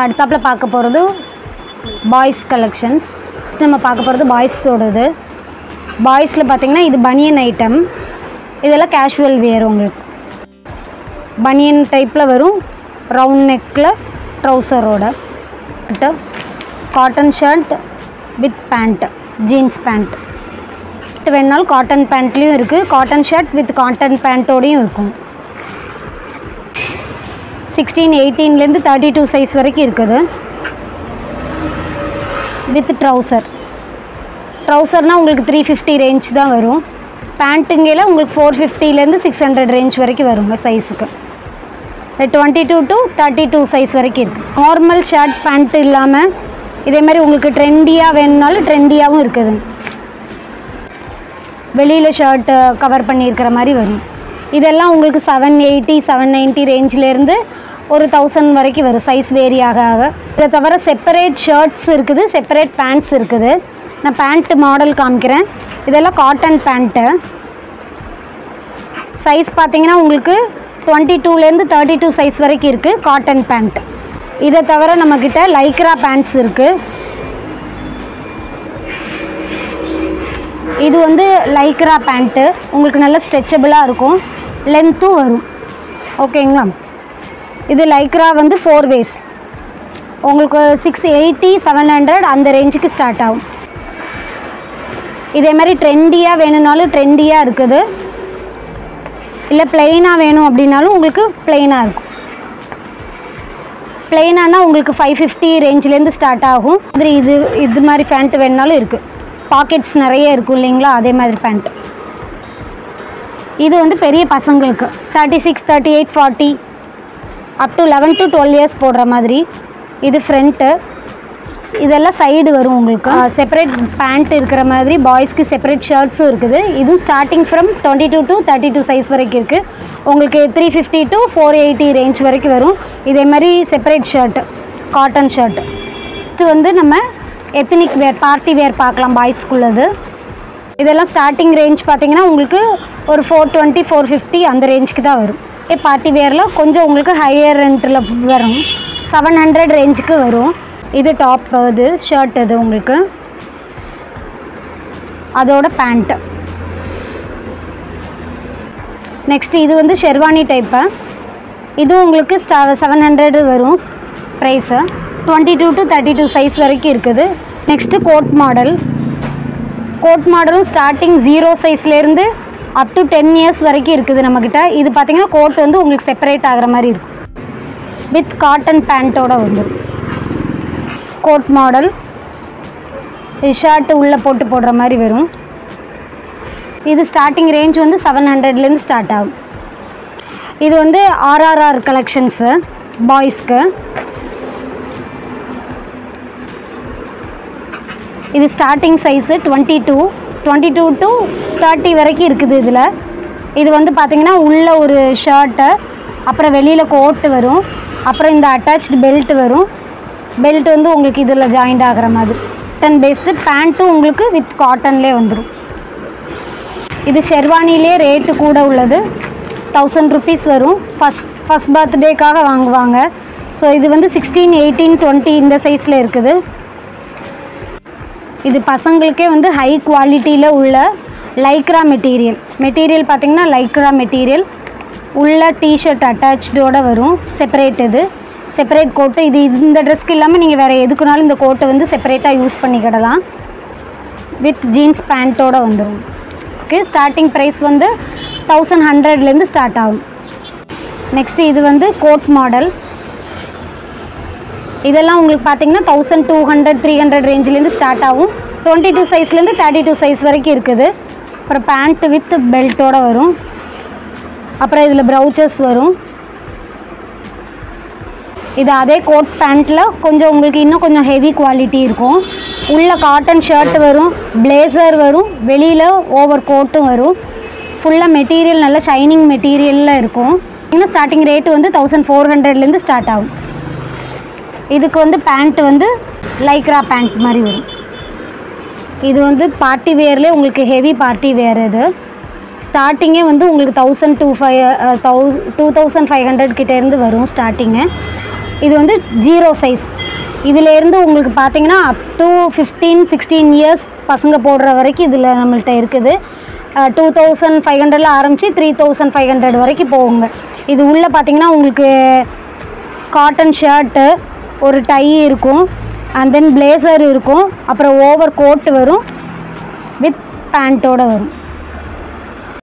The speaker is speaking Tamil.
அடுத்தாப்புல பார்க்க போகிறது பாய்ஸ் கலெக்ஷன்ஸ் நம்ம பார்க்க போகிறது பாய்ஸோடது பாய்ஸில் பார்த்தீங்கன்னா இது பனியன் ஐட்டம் இதெல்லாம் கேஷுவல் வியர் உங்களுக்கு பனியன் டைப்பில் வரும் ரவுண்ட் நெக்கில் ட்ரௌசரோட cotton shirt with pant jeans pant வேணுனாலும் காட்டன் பேண்ட்லேயும் இருக்குது காட்டன் ஷர்ட் வித் காட்டன் பேண்ட்டோடையும் இருக்கும் சிக்ஸ்டீன் எயிட்டீன்லேருந்து தேர்ட்டி டூ சைஸ் வரைக்கும் இருக்குது வித் ட்ரௌசர் ட்ரௌசர்னால் உங்களுக்கு த்ரீ ஃபிஃப்டி ரேஞ்ச் தான் வரும் பேண்ட்டுங்கையில் உங்களுக்கு ஃபோர் ஃபிஃப்டிலேருந்து சிக்ஸ் ஹண்ட்ரட் ரேஞ்ச் வரைக்கும் வருங்க சைஸுக்கு twenty two to thirty two size வரைக்கும் இருக்குது நார்மல் ஷர்ட் பேண்ட் இல்லாமல் இதே மாதிரி உங்களுக்கு ட்ரெண்டியாக வேணும்னாலும் ட்ரெண்டியாகவும் இருக்குது வெளியில் ஷர்ட்டு கவர் பண்ணியிருக்கிற மாதிரி வரும் இதெல்லாம் உங்களுக்கு செவன் எயிட்டி செவன் நைன்ட்டி ரேஞ்சிலேருந்து ஒரு தௌசண்ட் வரைக்கும் வரும் சைஸ் வேரி ஆக ஆக இதை தவிர செப்பரேட் ஷர்ட்ஸ் இருக்குது செப்பரேட் பேண்ட்ஸ் இருக்குது நான் பேண்ட் மாடல் காமிக்கிறேன் இதெல்லாம் காட்டன் பேண்ட்டு சைஸ் பார்த்தீங்கன்னா உங்களுக்கு டுவெண்ட்டி டூலேருந்து தேர்ட்டி டூ சைஸ் வரைக்கும் இருக்குது காட்டன் பேண்ட் இதை தவிர நம்மக்கிட்ட லைக்ரா பேண்ட்ஸ் இருக்குது இது வந்து லைக்ரா பேண்ட்டு உங்களுக்கு நல்ல ஸ்ட்ரெச்சபிளாக இருக்கும் லென்த்தும் வரும் ஓகேங்களா இது லைக்ரா வந்து ஃபோர் வேஸ் உங்களுக்கு சிக்ஸ் எயிட்டி செவன் ஹண்ட்ரட் அந்த ரேஞ்சுக்கு ஸ்டார்ட் ஆகும் இதே மாதிரி ட்ரெண்டியாக வேணும்னாலும் ட்ரெண்டியாக இருக்குது இல்லை பிளெயினாக வேணும் அப்படின்னாலும் உங்களுக்கு பிளெயினாக இருக்கும் பிளெயினானா உங்களுக்கு ஃபைவ் ஃபிஃப்டி ரேஞ்சிலேருந்து ஸ்டார்ட் ஆகும் மாதிரி இது இது மாதிரி பேண்ட் வேணுனாலும் இருக்குது பாக்கெட்ஸ் நிறைய இருக்கும் இல்லைங்களா அதே மாதிரி பேண்ட் இது வந்து பெரிய பசங்களுக்கு thirty six thirty eight forty up to eleven to twelve years போடுற மாதிரி இது ஃப்ரண்ட்டு இதெல்லாம் சைடு வரும் உங்களுக்கு செப்பரேட் பேண்ட் இருக்கிற மாதிரி பாய்ஸ்க்கு செப்பரேட் ஷர்ட்ஸும் இருக்குது இதுவும் starting from twenty two to thirty two size வரைக்கும் இருக்குது உங்களுக்கு three fifty to four eighty range வரைக்கும் வரும் இதே மாதிரி செப்பரேட் ஷர்ட்டு காட்டன் ஷர்ட்டு இது வந்து நம்ம எத்தனிக் வேர் பார்ட்டி வேர் பார்க்கலாம் பாய்ஸ்க்குள்ளது இதெல்லாம் ஸ்டார்டிங் ரேஞ்ச் பார்த்தீங்கன்னா உங்களுக்கு ஒரு ஃபோர் டுவெண்ட்டி ஃபோர் ஃபிஃப்டி அந்த ரேஞ்சுக்கு தான் வரும் இதே பார்ட்டி வேரில் கொஞ்சம் உங்களுக்கு ஹையர் ரெண்ட்டில் வரும் செவன் ஹண்ட்ரட் ரேஞ்சுக்கு வரும் இது டாப் இது ஷர்ட் இது உங்களுக்கு அதோட பேண்ட்டு நெக்ஸ்ட் இது வந்து ஷெர்வானி டைப்பு இதுவும் உங்களுக்கு ஸ்டா செவன் ஹண்ட்ரட் வரும் price twenty two to thirty two size வரைக்கும் இருக்குது நெக்ஸ்ட்டு கோட் மாடல் கோட் மாடலும் ஸ்டார்டிங் ஜீரோ சைஸ்லேருந்து அப் டு டென் இயர்ஸ் வரைக்கும் இருக்குது நம்மக்கிட்ட இது பார்த்தீங்கன்னா கோட் வந்து உங்களுக்கு செப்பரேட் ஆகிற மாதிரி இருக்கும் வித் காட்டன் பேண்ட்டோட வந்துடும் கோட் மாடல் இது ஷர்ட்டு உள்ளே போட்டு போடுற மாதிரி வரும் இது ஸ்டார்டிங் ரேஞ்ச் வந்து செவன் ஹண்ட்ரட்லேருந்து ஸ்டார்ட் ஆகும் இது வந்து ஆர்ஆர்ஆர் கலெக்ஷன்ஸு பாய்ஸ்க்கு இது starting size twenty two twenty two to thirty வரைக்கும் இருக்குது இதில் இது வந்து பார்த்திங்கன்னா உள்ள ஒரு ஷர்ட்டு அப்புறம் வெளியில் கோட்டு வரும் அப்புறம் இந்த அட்டாச்டு பெல்ட் வரும் பெல்ட் வந்து உங்களுக்கு இதில் ஜாயிண்ட் ஆகிற மாதிரி காட்டன் பேஸ்டு பேண்ட்டும் உங்களுக்கு வித் காட்டன்லேயே வந்துடும் இது ஷெர்வானிலே ரேட்டு கூட உள்ளது தௌசண்ட் ருபீஸ் வரும் ஃபஸ்ட் ஃபஸ்ட் பர்த்டேக்காக வாங்குவாங்க ஸோ இது வந்து சிக்ஸ்டீன் எயிட்டீன் டுவெண்ட்டி இந்த சைஸில் இருக்குது இது பசங்களுக்கே வந்து ஹை குவாலிட்டியில் உள்ள லைக்ரா மெட்டீரியல் மெட்டீரியல் பார்த்திங்கன்னா லைக்ரா மெட்டீரியல் உள்ள டிஷர்ட் அட்டாச்சோட வரும் செப்பரேட் இது செப்பரேட் கோட்டு இது இந்த ட்ரெஸ்க்கு இல்லாமல் நீங்கள் வேறு எதுக்குனாலும் இந்த கோட்டை வந்து செப்பரேட்டாக யூஸ் பண்ணிக்கிடலாம் வித் ஜீன்ஸ் பேண்ட்டோட வந்துடும் ஓகே ஸ்டார்டிங் ப்ரைஸ் வந்து தௌசண்ட் ஹண்ட்ரட்லேருந்து ஸ்டார்ட் ஆகும் நெக்ஸ்ட்டு இது வந்து கோட் மாடல் இதெல்லாம் உங்களுக்கு பார்த்தீங்கன்னா thousand two hundred three hundred ரேஞ்சிலேருந்து ஸ்டார்ட் ஆகும் டுவெண்ட்டி டூ சைஸ்லேருந்து தேர்ட்டி டூ சைஸ் வரைக்கும் இருக்குது அப்புறம் பேண்ட்டு வித் பெல்ட்டோட வரும் அப்புறம் இதில் ப்ரௌச்சர்ஸ் வரும் இது அதே கோட் பேண்ட்டில் கொஞ்சம் உங்களுக்கு இன்னும் கொஞ்சம் ஹெவி குவாலிட்டி இருக்கும் உள்ள காட்டன் ஷர்ட் வரும் பிளேசர் வரும் வெளியில் ஓவர் கோட்டும் வரும் ஃபுல்லாக மெட்டீரியல் நல்ல ஷைனிங் மெட்டீரியலில் இருக்கும் இன்னும் ஸ்டார்டிங் ரேட்டு வந்து தௌசண்ட் ஃபோர் ஹண்ட்ரட்லேருந்து ஸ்டார்ட் ஆகும் இதுக்கு வந்து பேண்ட் வந்து லைக்ரா பேண்ட் மாதிரி வரும் இது வந்து பார்ட்டி வேர்லேயே உங்களுக்கு ஹெவி பார்ட்டி வேர் இது ஸ்டார்டிங்கே வந்து உங்களுக்கு தௌசண்ட் டூ ஃபைவ் தௌ டூ தௌசண்ட் ஃபைவ் ஹண்ட்ரட் கிட்டேருந்து வரும் ஸ்டார்டிங்கு இது வந்து ஜீரோ சைஸ் இதிலேருந்து உங்களுக்கு பார்த்தீங்கன்னா up to fifteen sixteen years பசங்க போடுற வரைக்கும் இதில் நம்மள்ட்ட இருக்குது டூ தௌசண்ட் ஃபைவ் ஹண்ட்ரடில் ஆரம்பித்து த்ரீ தௌசண்ட் ஃபைவ் ஹண்ட்ரட் வரைக்கும் போகுங்க இது உள்ளே பார்த்தீங்கன்னா உங்களுக்கு காட்டன் ஷர்ட்டு ஒரு டை இருக்கும் அண்ட் தென் பிளேசர் இருக்கும் அப்புறம் ஓவர் கோட் வரும் வித் பேண்ட்டோட வரும்